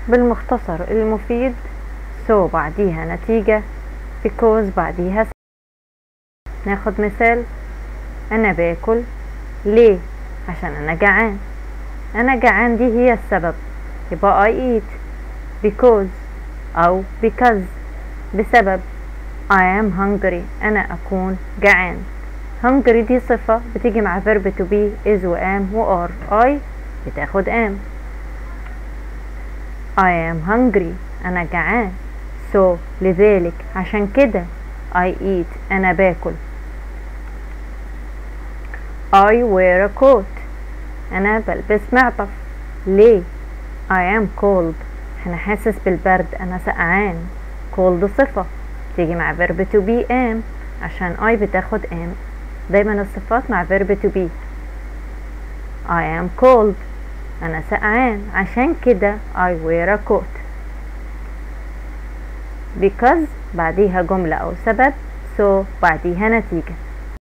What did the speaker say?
بالمختصر المفيد so بعديها نتيجة because بعديها سبب. ناخد مثال أنا باكل ليه عشان أنا جعان أنا جعان دي هي السبب يبقى I eat because أو because بسبب I am hungry أنا أكون جعان hungry دي صفة بتيجي مع verb to be is و am و are I بتاخد am I am hungry أنا جعان so لذلك عشان كده I eat أنا باكل I wear a coat أنا بلبس معطف ليه I am cold أنا حاسس بالبرد أنا سقعان cold صفة تيجي مع verb to be am عشان I بتاخد am دايما الصفات مع verb to be I am cold أنا سقعان عشان كده I wear a coat because بعديها جملة أو سبب so بعديها نتيجة